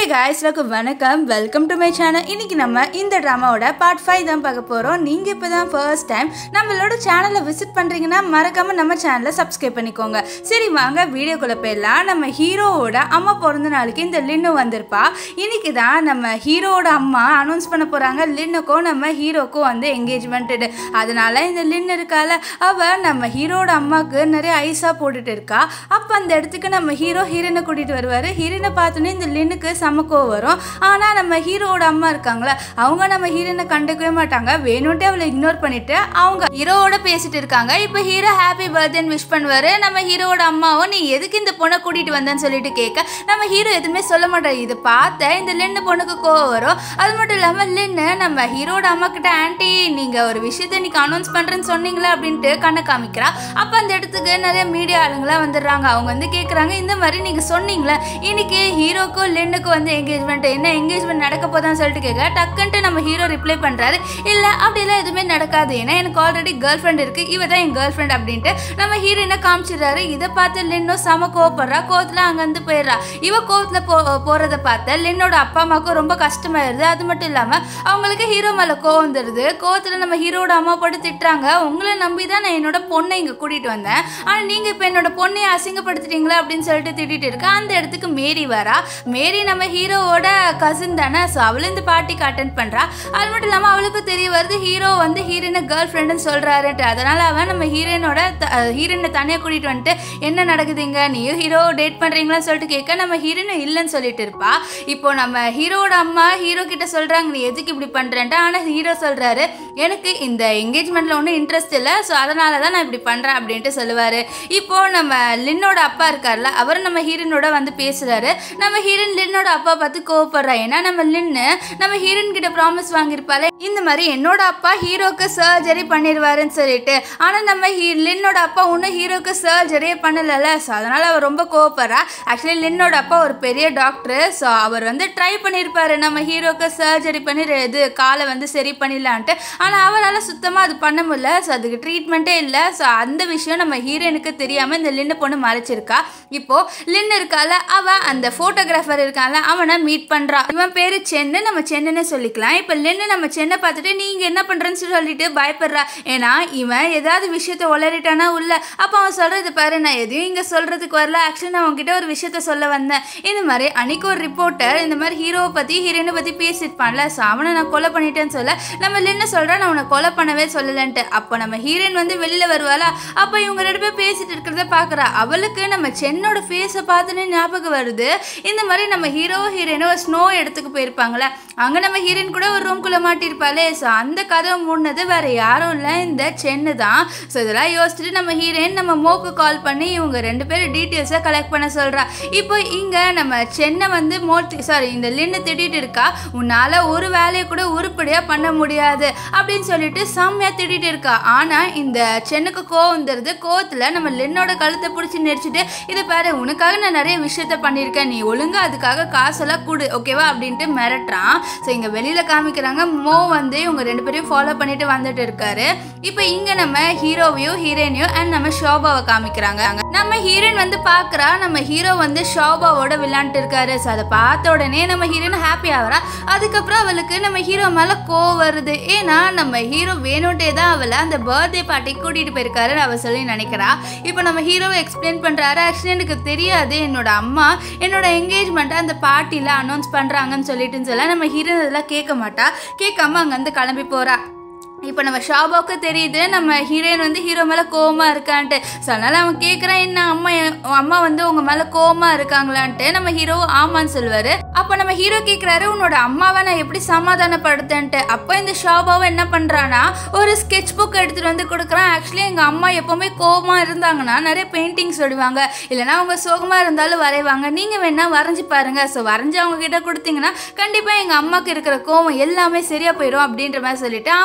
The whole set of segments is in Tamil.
காய்ஸ்லக்கு வணக்கம் வெல்கம் டு மை சேனல் இன்னைக்கு நம்ம இந்த ட்ராமாவோட பார்ட் ஃபைவ் தான் பார்க்க போகிறோம் நீங்கள் இப்போ தான் ஃபர்ஸ்ட் டைம் நம்மளோட சேனலை விசிட் பண்ணுறீங்கன்னா மறக்காமல் நம்ம சேனலை சப்ஸ்கிரைப் பண்ணிக்கோங்க சரி வாங்க வீடியோக்குள்ளே போயிடலாம் நம்ம ஹீரோவோட அம்மா பிறந்த நாளுக்கு இந்த லின்னு வந்திருப்பா இன்னைக்கு தான் நம்ம ஹீரோவோட அம்மா அனௌன்ஸ் பண்ண போகிறாங்க லின்னுக்கும் நம்ம ஹீரோக்கும் வந்து என்கேஜ்மெண்ட்டு அதனால இந்த லின் இருக்கால அவ நம்ம ஹீரோட அம்மாவுக்கு நிறைய ஐஸாக போட்டுட்டு இருக்கா அப்போ அந்த இடத்துக்கு நம்ம ஹீரோ ஹீரோனை கூட்டிகிட்டு வருவார் ஹீரோனை பார்த்தோன்னே இந்த லின்னுக்கு சமக்கோ வரும் ஆனால் நம்ம ஹீரோவோட அம்மா இருக்காங்களே அவங்க நம்ம ஹீரோனை கண்டுக்கவே மாட்டாங்க வேணும்ட்டே அவளை இக்னோர் பண்ணிட்டு அவங்க ஹீரோவோட பேசிட்டு இருக்காங்க இப்போ ஹீரோ ஹாப்பி பர்த்டேன்னு விஷ் பண்ணுவாரு நம்ம ஹீரோவோட அம்மாவும் நீ எதுக்கு இந்த பொண்ணை கூட்டிட்டு வந்தேன்னு சொல்லிட்டு கேட்க நம்ம ஹீரோ எதுவுமே சொல்ல மாட்டாரு இதை பார்த்த இந்த லின்னு பொண்ணுக்கு கோவம் வரும் அது மட்டும் இல்லாமல் லின்னு நம்ம ஹீரோட அம்மா கிட்ட ஆன்ட்டி நீங்க ஒரு விஷயத்தை இன்னைக்கு அனௌன்ஸ் பண்றேன்னு சொன்னீங்களா அப்படின்ட்டு கண்ணை காமிக்கிறா அப்போ அந்த இடத்துக்கு நிறைய மீடியா ஆளுங்களாம் வந்துடுறாங்க அவங்க வந்து கேட்குறாங்க இந்த மாதிரி நீங்க சொன்னீங்களே இன்னைக்கு ஹீரோக்கும் லின்னுக்கும் வந்து என்கேஜ்மெண்ட் என்ன என்கேஜ்மெண்ட் நடக்க போதான்னு சொல்லிட்டு கேட்க டக்குன்ட்டு நம்ம ஹீரோ ரிப்ளை பண்றாரு இல்ல அப்படிலாம் எதுவுமே நடக்காது ஏன்னா எனக்கு ஆல்ரெடி கேர்ள் ஃப்ரெண்ட் இருக்கு இவ தான் என் கேர்ள் ஃப்ரெண்ட் அப்படின்ட்டு நம்ம ஹீரோயினை காமிச்சிடுறாரு இதை பார்த்து லின்னும் செம கோவப்படுறா கோவத்துல அங்கேருந்து போயிடுறா இவ கோவத்துல போ போறதை பார்த்த லின்னோட அப்பா அம்மாவுக்கும் ரொம்ப கஷ்டமாயிருது அது மட்டும் இல்லாம அவங்களுக்கு ஹீரோ மேல கோவம் வந்துடுது கோவத்துல நம்ம ஹீரோட அம்மா போட்டு திட்டுறாங்க உங்களை நம்பி தான் நான் என்னோட பொண்ணை இங்க கூட்டிட்டு வந்தேன் ஆனா நீங்க இப்ப என்னோட பொண்ணையை அசிங்கப்படுத்திட்டீங்களா அப்படின்னு சொல்லிட்டு திட்டிட்டு இருக்கா அந்த இடத்துக்கு மேரி வரா மேரி நம்ம ஹீரோவோட கசின் தானே ஸோ அவளும் இந்த பார்ட்டிக்கு அட்டன் பண்றா அது மட்டும் இல்லாம அவளுக்கு தெரிய வருது ஹீரோ வந்து ஹீரோயினை கேர்ள் ஃப்ரெண்டுன்னு சொல்றாருன்ட்டு அதனால அவன் நம்ம ஹீரோயினோட ஹீரோயினை தனியாக கூட்டிட்டு வந்துட்டு என்ன நடக்குதுங்க நீயும் ஹீரோ டேட் பண்றீங்களான்னு சொல்லிட்டு கேட்க நம்ம ஹீரோயின் இல்லைன்னு சொல்லிட்டு இருப்பா இப்போ நம்ம ஹீரோவோட அம்மா ஹீரோ கிட்ட சொல்றாங்க நீ எதுக்கு இப்படி பண்றேன்ட்டு ஆனா ஹீரோ சொல்றாரு எனக்கு இந்த என்கேஜ்மெண்ட்ல ஒன்றும் இன்ட்ரெஸ்ட் இல்லை ஸோ அதனால தான் நான் இப்படி பண்றேன் அப்படின்ட்டு சொல்லுவாரு இப்போ நம்ம லின்னோட அப்பா இருக்கார்ல அவர் நம்ம ஹீரோனோட வந்து பேசுறாரு நம்ம ஹீரோயின் லின்னோட அப்பா பார்த்து கோவப்படுறா ஏன்னா நம்ம லின்னு நம்ம ஹீரோயின் கிட்ட ப்ராமிஸ் வாங்கியிருப்பாலே இந்த மாதிரி என்னோட அப்பா ஹீரோக்கு சர்ஜரி பண்ணிடுவாருன்னு சொல்லிட்டு ஆனால் நம்ம ஹீ லின்னோட அப்பா இன்னும் ஹீரோக்கு சர்ஜரியே பண்ணலல்ல ஸோ அதனால் அவர் ரொம்ப கோவப்படுறா ஆக்சுவலி லின்னோட அப்பா ஒரு பெரிய டாக்டர் ஸோ அவர் வந்து ட்ரை பண்ணியிருப்பாரு நம்ம ஹீரோக்கு சர்ஜரி பண்ணி இது காலை வந்து சரி பண்ணிடலான்ட்டு ஆனால் அவரால் சுத்தமாக அது பண்ண முடியல ஸோ அதுக்கு ட்ரீட்மெண்ட்டே இல்லை ஸோ அந்த விஷயம் நம்ம ஹீரோயினுக்கு தெரியாமல் இந்த லின்னு பொண்ணு மறைச்சிருக்கா இப்போ லின் இருக்கால அவ அந்த ஃபோட்டோகிராஃபர் இருக்கால அவனை மீட் பண்ணுறா இவன் பேர் சென்னு நம்ம சென்னுன்னு சொல்லிக்கலாம் இப்போ லின்னு நம்ம சென்னை பார்த்துட்டு நீங்கள் என்ன பண்ணுறேன்னு சொல்லிட்டு பயப்படுறா ஏன்னா இவன் ஏதாவது விஷயத்த உளறிட்டானா உள்ள அப்போ அவன் சொல்கிறது பாரு நான் எதையும் இங்கே சொல்கிறதுக்கு வரல ஆக்சுவலி நான் உங்ககிட்ட ஒரு விஷயத்த சொல்ல வந்தேன் இந்த மாதிரி அன்னைக்கு ஒரு ரிப்போர்ட்டர் இந்த மாதிரி ஹீரோவை பற்றி ஹீரோயினை பற்றி பேசியிருப்பான்ல ஸோ அவனை நான் கொலை பண்ணிட்டேன்னு சொல்ல நம்ம லின்னு சொல்கிறேன் நான் உன்னை கொலை பண்ணவே சொல்லலன்ட்டு அப்போ நம்ம ஹீரோயின் வந்து வெளியில் வருவாளா அப்போ இவங்க ரெண்டு பேர் பேசிட்டு இருக்கிறத பார்க்குறா அவளுக்கு நம்ம சென்னோட ஃபேஸை பார்த்துன்னு ஞாபகம் வருது இந்த மாதிரி நம்ம ஹீரோ ஹீரோயினும் ஒரு ஸ்னோ இடத்துக்கு போயிருப்பாங்களே அங்கே நம்ம ஹீரோயின் கூட ஒரு ரூம்குள்ளே மாட்டியிருப்பாளே ஸோ அந்த கதவை மூடினது வேற யாரும் இல்லை இந்த சென்னு தான் ஸோ இதெல்லாம் யோசிச்சுட்டு நம்ம ஹீரோயின் நம்ம மோக்கு கால் பண்ணி இவங்க ரெண்டு பேரும் டீட்டெயில்ஸை கலெக்ட் பண்ண சொல்கிறா இப்போ இங்கே நம்ம சென்னை வந்து மோட்டி சாரி இந்த லின்னு திட்டிட்டு இருக்கா உன்னால் ஒரு வேலையை கூட உருப்படியாக பண்ண முடியாது அப்படின்னு சொல்லிட்டு செம்மையாக திட்டிட்டு இருக்கா ஆனால் இந்த சென்னுக்கு கோவம் வந்துடுது கோவத்தில் நம்ம லின்னோட கழுத்தை பிடிச்சி நெரிச்சிட்டு இதை பாரு உனக்காக நான் நிறைய விஷயத்த பண்ணியிருக்கேன் நீ ஒழுங்கா அதுக்காக காசெல்லாம் கொடு ஓகேவா அப்படின்ட்டு மிரட்டுறான் ஸோ இங்கே வெளியில் காமிக்கிறாங்க மோ வந்து இவங்க ரெண்டு பேரையும் ஃபாலோ பண்ணிட்டு வந்துட்டு இருக்காரு இப்போ இங்கே நம்ம ஹீரோவையும் ஹீரோயினையும் அண்ட் நம்ம ஷோபாவை காமிக்கிறாங்க நம்ம ஹீரோயின் வந்து பார்க்குறா நம்ம ஹீரோ வந்து ஷோபாவோட விளையாண்டுட்டு இருக்காரு ஸோ அதை பார்த்த உடனே நம்ம ஹீரோயின் ஹாப்பி ஆகிறா அதுக்கப்புறம் அவளுக்கு நம்ம ஹீரோ மேலே கோவம் வருது ஏன்னா நம்ம ஹீரோ வேணும்ட்டே தான் அவளை அந்த பர்த்டே பார்ட்டிக்கு கூட்டிகிட்டு போயிருக்காருன்னு அவள் சொல்லி நினைக்கிறா இப்போ நம்ம ஹீரோவை எக்ஸ்பிளைன் பண்ணுறாரு ஆக்சுவலி எனக்கு தெரியாது என்னோட அம்மா என்னோட என்கேஜ்மெண்ட்டை அந்த பார்ட்டியில் அனௌன்ஸ் பண்ணுறாங்கன்னு சொல்லிட்டுன்னு சொல்ல நம்ம ஹீரோ இதெல்லாம் கேட்க மாட்டா கேட்காம அங்கேருந்து கிளம்பி போகிறா இப்போ நம்ம ஷாபாவுக்கு தெரியுது நம்ம ஹீரோயின் வந்து ஹீரோ மேலே கோவமாக இருக்கான்ட்டு ஸோ அதனால் அவன் கேட்குறான் என்ன அம்மா என் அம்மா வந்து உங்கள் மேலே கோவமாக இருக்காங்களான்ட்டு நம்ம ஹீரோ ஆமான்னு சொல்லுவார் அப்போ நம்ம ஹீரோ கேட்குறாரு உன்னோட அம்மாவை நான் எப்படி சமாதானப்படுத்தேன்ட்டு அப்போ இந்த ஷாபாவை என்ன பண்ணுறான்னா ஒரு ஸ்கெட்ச் புக் எடுத்துகிட்டு வந்து கொடுக்குறான் ஆக்சுவலி எங்கள் அம்மா எப்போவுமே கோவமாக இருந்தாங்கன்னா நிறைய பெயிண்டிங்ஸ் வடிவாங்க இல்லைனா அவங்க சோகமாக இருந்தாலும் வரைவாங்க நீங்கள் வேணால் வரைஞ்சி பாருங்கள் ஸோ வரைஞ்சி அவங்க கிட்ட கொடுத்தீங்கன்னா கண்டிப்பாக எங்கள் அம்மாவுக்கு இருக்கிற கோவம் எல்லாமே சரியாக போயிடும் அப்படின்ற மாதிரி சொல்லிட்டு அவன் வந்து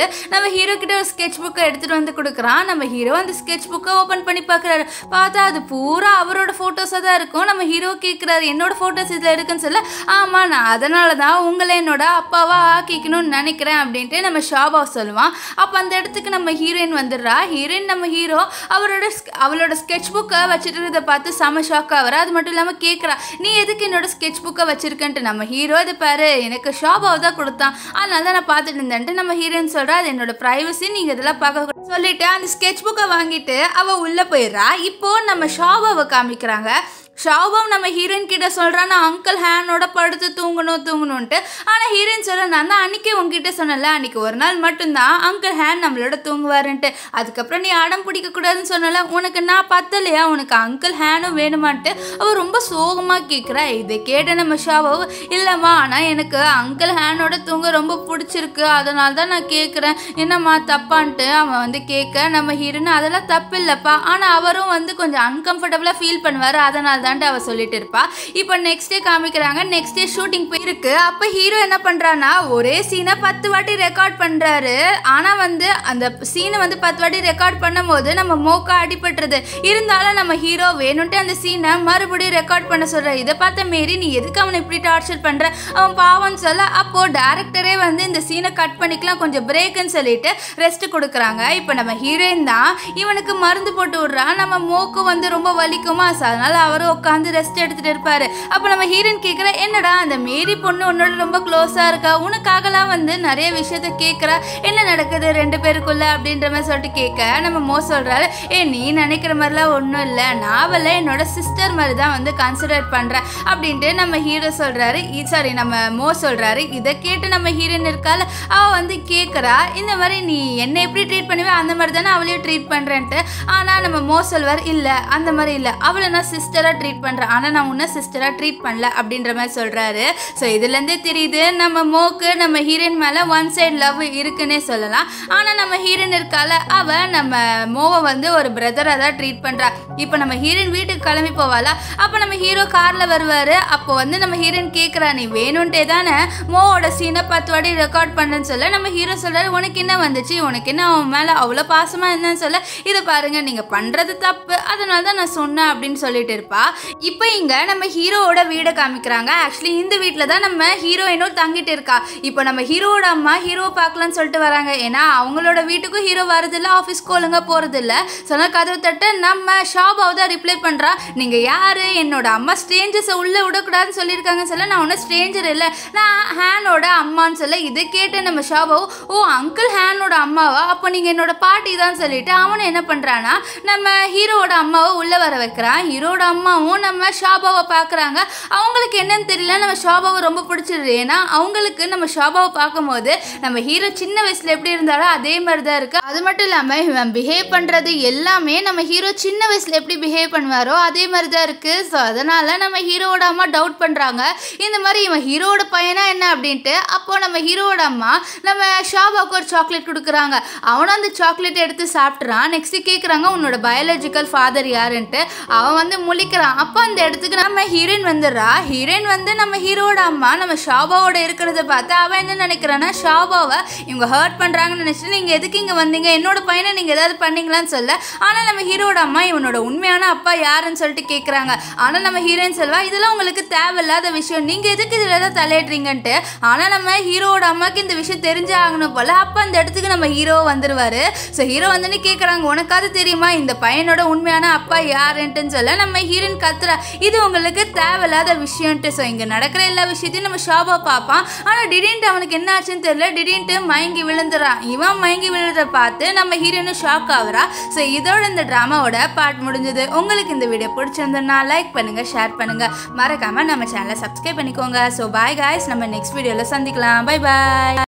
நம்ம ஹீரோ கிட்ட ஒரு ஸ்கெட்ச் புக்கை எடுத்துட்டு வந்து கொடுக்குறான் நம்ம ஹீரோ அந்த ஸ்கெட்ச் புக்கை ஓப்பன் பண்ணி பார்க்குறாரு பார்த்தா அது பூரா அவரோட ஃபோட்டோஸாக தான் இருக்கும் நம்ம ஹீரோ கேட்குறாரு என்னோட ஃபோட்டோஸ் இதில் இருக்குன்னு சொல்ல ஆமாம் நான் அதனால தான் உங்களை என்னோட அப்பாவா ஆக்கிக்கணும்னு நினைக்கிறேன் அப்படின்ட்டு நம்ம ஷாபா சொல்லுவான் அப்போ அந்த இடத்துக்கு நம்ம ஹீரோயின் வந்துடுறா ஹீரோயின் நம்ம ஹீரோ அவரோட sk- அவளோட ஸ்கெட்ச் புக்கை வச்சுட்டு இருக்கிறத பார்த்து செம ஷாக் ஆகிறா அது மட்டும் இல்லாமல் கேட்குறா நீ எதுக்கு என்னோட ஸ்கெட்ச் புக்கை வச்சிருக்கன்ட்டு நம்ம ஹீரோ இது பாரு எனக்கு ஷாபாவை தான் கொடுத்தான் அதனால தான் நான் பார்த்துட்டு இருந்தேன்ட்டு நம்ம ஹீரோயின் சொல்கிறா அது என்னோட ப்ரைவசி நீங்கள் இதெல்லாம் பார்க்க கூடாது." சொல்லிட்டு அந்த ஸ்கெட்ச் புக்கை வாங்கிட்டு அவள் உள்ளே போயிடுறா இப்போ நம்ம ஷாபாவை காமிக்கிறாங்க ஷாபாவ் நம்ம ஹீரோயின் கிட்ட சொல்கிறான் நான் அங்கிள் ஹேனோட படுத்து தூங்கணும் தூங்கணும்ன்ட்டு ஆனால் ஹீரோயின் சொல்ல நான் தான் அன்றைக்கி உங்ககிட்ட சொன்னல அன்றைக்கி ஒரு நாள் மட்டும்தான் அங்கிள் ஹேன் நம்மளோட தூங்குவாருன்ட்டு அதுக்கப்புறம் நீ அடம் பிடிக்கக்கூடாதுன்னு சொன்னல உனக்கு நான் பத்தலையா உனக்கு அங்கிள் ஹேனும் வேணுமான்ட்டு அவள் ரொம்ப சோகமாக கேட்குறா இதை கேட்ட நம்ம ஷாபாவ் இல்லைம்மா ஆனால் எனக்கு அங்கிள் ஹேனோட தூங்க ரொம்ப பிடிச்சிருக்கு அதனால தான் நான் கேட்குறேன் என்னம்மா தப்பான்ட்டு அவன் வந்து கேட்க நம்ம ஹீரோயின் அதெல்லாம் தப்பு இல்லைப்பா ஆனால் அவரும் வந்து கொஞ்சம் அன்கம்ஃபர்டபுளாக ஃபீல் பண்ணுவார் அதனால தான்ட்டு அவ சொல்லிட்டு இருப்பா இப்போ நெக்ஸ்ட் டே காமிக்கிறாங்க நெக்ஸ்ட் டே ஷூட்டிங் போயிருக்கு அப்போ ஹீரோ என்ன பண்ணுறான்னா ஒரே சீனை பத்து வாட்டி ரெக்கார்ட் பண்ணுறாரு ஆனால் வந்து அந்த சீனை வந்து பத்து வாட்டி ரெக்கார்ட் பண்ணும்போது நம்ம மோக்கா அடிபட்டுறது இருந்தாலும் நம்ம ஹீரோ வேணும்ட்டு அந்த சீனை மறுபடியும் ரெக்கார்ட் பண்ண சொல்ற இதை பார்த்த மாரி நீ எதுக்கு அவனை இப்படி டார்ச்சர் பண்ற அவன் பாவம்னு சொல்ல அப்போ டேரக்டரே வந்து இந்த சீனை கட் பண்ணிக்கலாம் கொஞ்சம் பிரேக்குன்னு சொல்லிட்டு ரெஸ்ட் கொடுக்குறாங்க இப்போ நம்ம ஹீரோயின் தான் இவனுக்கு மருந்து போட்டு விடுறான் நம்ம மோக்கு வந்து ரொம்ப வலிக்குமா so அதனால அவரும் உட்காந்து ரெஸ்ட் எடுத்துட்டு இருப்பாரு அப்போ நம்ம ஹீரோயின் கேட்குற என்னடா அந்த மேரி பொண்ணு உன்னோட ரொம்ப க்ளோஸாக இருக்கா உனக்காகலாம் வந்து நிறைய விஷயத்த கேட்குறா என்ன நடக்குது ரெண்டு பேருக்குள்ள அப்படின்ற மாதிரி சொல்லிட்டு கேட்க நம்ம மோ சொல்றாரு ஏ நீ நினைக்கிற மாதிரிலாம் ஒன்றும் இல்லை நாவல என்னோட சிஸ்டர் மாதிரி தான் வந்து கன்சிடர் பண்ணுறேன் அப்படின்ட்டு நம்ம ஹீரோ சொல்றாரு சாரி நம்ம மோ சொல்றாரு இதை கேட்டு நம்ம ஹீரோயின் இருக்கால அவ வந்து கேட்குறா இந்த மாதிரி நீ என்ன எப்படி ட்ரீட் பண்ணுவே அந்த மாதிரி தானே அவளையும் ட்ரீட் பண்ணுறேன்ட்டு ஆனால் நம்ம மோ சொல்வார் இல்லை அந்த மாதிரி இல்லை அவளை நான் சிஸ்டராக ட்ரீட் பண்ணுறேன் ஆனால் நான் உன்னை சிஸ்டராக ட்ரீட் பண்ணல அப்படின்ற மாதிரி சொல்கிறாரு ஸோ இதுலேருந்தே தெரியுது நம்ம மோக்கு நம்ம ஹீரோயின் மேலே ஒன் சைடு லவ் இருக்குன்னே சொல்லலாம் ஆனால் நம்ம ஹீரோயின் இருக்கால அவ நம்ம மோவை வந்து ஒரு பிரதராக தான் ட்ரீட் பண்ணுறா இப்போ நம்ம ஹீரோயின் வீட்டுக்கு கிளம்பி போவாளா அப்போ நம்ம ஹீரோ காரில் வருவார் அப்போ வந்து நம்ம ஹீரோயின் கேட்குறா நீ வேணும்ட்டே தானே மோவோட சீனை பத்து வாட்டி ரெக்கார்ட் பண்ணேன்னு சொல்ல நம்ம ஹீரோ சொல்றாரு உனக்கு என்ன வந்துச்சு உனக்கு என்ன அவன் மேலே அவ்வளோ பாசமாக இருந்தேன்னு சொல்ல இதை பாருங்க நீங்கள் பண்ணுறது தப்பு அதனால தான் நான் சொன்னேன் அப்படின்னு சொல்லிட்டு இருப்பா இப்போ இங்கே நம்ம ஹீரோவோட வீடை காமிக்கிறாங்க ஆக்சுவலி இந்த வீட்டில் தான் நம்ம ஹீரோயினும் தங்கிட்டு இருக்கா இப்போ நம்ம ஹீரோவோட அம்மா ஹீரோவை பார்க்கலான்னு சொல்லிட்டு வராங்க ஏன்னா அவங்களோட வீட்டுக்கும் ஹீரோ வரதில்ல ஆஃபீஸ்க்கு ஒழுங்கா போகிறதில்ல சொன்ன கதவு தட்ட நம்ம ஷாபாவை தான் ரிப்ளை பண்ணுறா நீங்கள் யார் என்னோட அம்மா ஸ்ட்ரேஞ்சர்ஸை உள்ளே விடக்கூடாதுன்னு சொல்லியிருக்காங்க சொல்ல நான் ஒன்றும் ஸ்ட்ரேஞ்சர் இல்லை நான் ஹேனோட அம்மான்னு சொல்ல இதை கேட்டு நம்ம ஷாபாவும் ஓ அங்கிள் ஹேனோட அம்மாவா அப்போ நீங்கள் என்னோட பாட்டி தான் சொல்லிட்டு அவனும் என்ன பண்ணுறான்னா நம்ம ஹீரோவோட அம்மாவை உள்ளே வர வைக்கிறான் ஹீரோட அம்மாவும் நம்ம ஷாபாவை பார்க்குறாங்க அவங்களுக்கு என்னன்னு தெரியல நம்ம ஷாபாவை ரொம்ப பிடிச்சிருது ஏன்னா அவங்களுக்கு நம்ம ஷாபாவை பார்க்கும்போது நம்ம ஹீரோ சின்ன வயசில் எப்படி இருந்தாலும் அதே மாதிரி தான் இருக்கு அது மட்டும் இல்லாமல் இவன் பிஹேவ் பண்ணுறது எல்லாமே நம்ம ஹீரோ சின்ன வயசில் எப்படி பிஹேவ் பண்ணுவாரோ அதே மாதிரி தான் இருக்குது ஸோ அதனால் நம்ம ஹீரோவோட அம்மா டவுட் பண்ணுறாங்க இந்த மாதிரி இவன் ஹீரோவோட பையனா என்ன அப்படின்ட்டு அப்போ நம்ம ஹீரோவோட அம்மா நம்ம ஷாபாவுக்கு ஒரு சாக்லேட் கொடுக்குறாங்க அவனும் அந்த சாக்லேட் எடுத்து சாப்பிட்றான் நெக்ஸ்ட் கேட்குறாங்க உன்னோட பயாலஜிக்கல் ஃபாதர் யாருன்ட்டு அவன் வந்து முழிக்கிறான் அப்போ அந்த இடத்துக்கு நம்ம ஹீரோயின் வந்துடுறா ஹீரோயின் வந்து நம்ம ஹீரோவோட அம்மா நம்ம ஷாபாவோட இருக்கிறத பார்த்து அவன் என்ன நினைக்கிறான்னா ஷாபாவை இவங்க ஹர்ட் பண்ணுறாங்கன்னு நினச்சிட்டு நீங்கள் எதுக்கு இங்கே வந்தீங்க என்னோட பையனை நீங்கள் ஏதாவது பண்ணீங்களான்னு சொல்ல ஆனால் நம்ம ஹீரோட அம்மா இவனோட உண்மையான அப்பா யாருன்னு சொல்லிட்டு கேட்குறாங்க ஆனால் நம்ம ஹீரோயின் சொல்வா இதெல்லாம் உங்களுக்கு தேவையில்லாத விஷயம் நீங்கள் எதுக்கு இதில் தான் தலையிடுறீங்கன்ட்டு ஆனால் நம்ம ஹீரோவோட அம்மாவுக்கு இந்த விஷயம் தெரிஞ்சே ஆகணும் போல் அப்போ அந்த இடத்துக்கு நம்ம ஹீரோ வந்துருவாரு ஸோ ஹீரோ வந்துன்னு கேட்குறாங்க உனக்காவது தெரியுமா இந்த பையனோட உண்மையான அப்பா யாருன்ட்டுன்னு சொல்ல நம்ம ஹீரோயின் கத்துறா இது உங்களுக்கு தேவையில்லாத விஷயம்ட்டு ஸோ இங்கே நடக்கிற எல்லா விஷயத்தையும் நம்ம ஷாபா பார்ப்பான் ஆனால் திடீர்னு அவனுக்கு என்ன ஆச்சுன்னு தெரியல திடீர்னு மயங்கி விழுந்துறான் இவன் மயங்கி விழுறத பார்த்து நம்ம ஹீரோயினும் ஷாக் ஆகுறா ஸோ இதோட இந்த ட்ராமாவோட பார்ட் முடிஞ்சது உங்களுக்கு இந்த வீடியோ பிடிச்சிருந்ததுன்னா லைக் பண்ணுங்க ஷேர் பண்ணுங்க மறக்காம நம்ம சேனலை சப்ஸ்கிரைப் பண்ணிக்கோங்க ஸோ பாய் காய்ஸ் நம்ம நெக்ஸ்ட் வீடியோவில் சந்திக்கலாம் பை பாய்